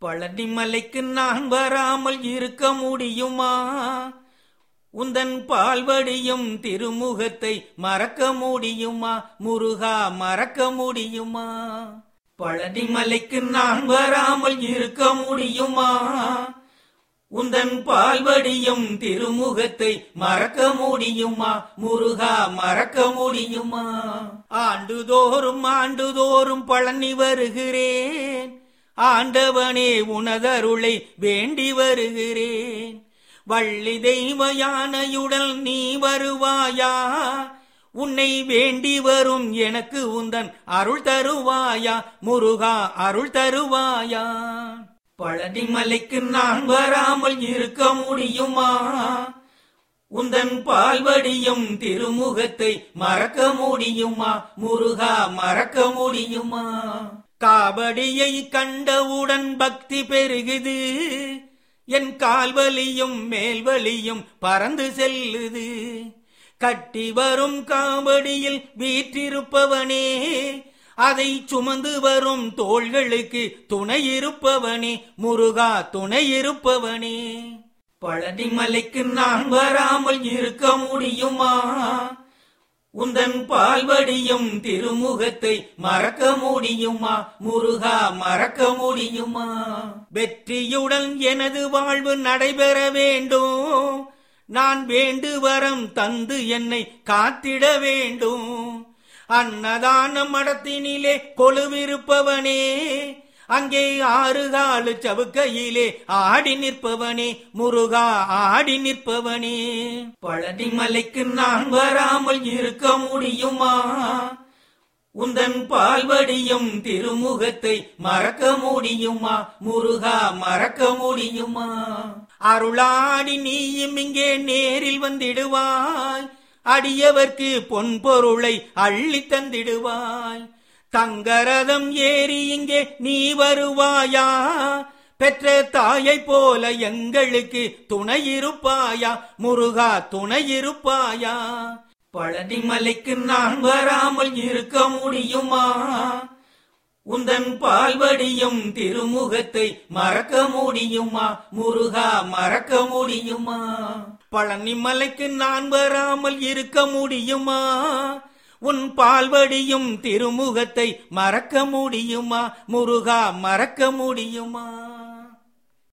பழனி மலைக்கு நான் வராமல் இருக்க முடியுமா உந்தன் பால்வடியும் திருமுகத்தை மறக்க முடியுமா முருகா மறக்க முடியுமா பழனி மலைக்கு நான் வராமல் இருக்க முடியுமா உந்தன் பால்வடியும் திருமுகத்தை மறக்க முடியுமா முருகா மறக்க முடியுமா ஆண்டுதோறும் ஆண்டுதோறும் பழனி வருகிறேன் ஆண்டவனே உனதருளை வேண்டி வருகிறேன் வள்ளி தெய்வ யானையுடன் நீ வருவாயா உன்னை வேண்டி வரும் எனக்கு உந்தன் அருள் தருவாயா முருகா அருள் தருவாயா பழனி மலைக்கு நான் வராமல் இருக்க முடியுமா உந்தன் பால்வடியும் திருமுகத்தை மறக்க முடியுமா முருகா மறக்க முடியுமா காவடியை கண்டவுடன் பக்தி பெருகுது என் கால்வலியும் மேல்வலியும் பறந்து செல்லுது கட்டி வரும் காவடியில் வீற்றிருப்பவனே அதை சுமந்து வரும் தோள்களுக்கு துணை இருப்பவனே முருகா துணை இருப்பவனே பழனி மலைக்கு நான் வராமல் இருக்க முடியுமா உந்தன் பால்வடியும் திருமுகத்தை மறக்க முடியுமா முருகா மறக்க முடியுமா வெற்றியுடன் எனது வாழ்வு நடைபெற வேண்டும் நான் வேண்டு வரம் தந்து என்னை காத்திட வேண்டும் அன்னதான மடத்தினிலே கொலுவிருப்பவனே அங்கே ஆறு காலு சவுக்கையிலே ஆடி நிற்பவனே முருகா ஆடி நிற்பவனே பழனி மலைக்கு நான் வராமல் இருக்க முடியுமா உந்தன் பால்வடியும் திருமுகத்தை மறக்க முடியுமா முருகா மறக்க முடியுமா அருளாடி நீயும் இங்கே நேரில் வந்திடுவாய் அடியவர்க்கு பொன் பொருளை அள்ளி தந்திடுவாய் தங்கரதம் ஏறி இங்கே நீ வருவாயா பெற்ற தாயை போல எங்களுக்கு துணை இருப்பாயா முருகா துணை இருப்பாயா பழனி மலைக்கு நான் வராமல் இருக்க முடியுமா உந்தன் பால்வடியும் திருமுகத்தை மறக்க முடியுமா முருகா மறக்க முடியுமா பழனி மலைக்கு நான் வராமல் இருக்க முடியுமா உன் பால்வடியும் திருமுகத்தை மறக்க முடியுமா முருகா மறக்க முடியுமா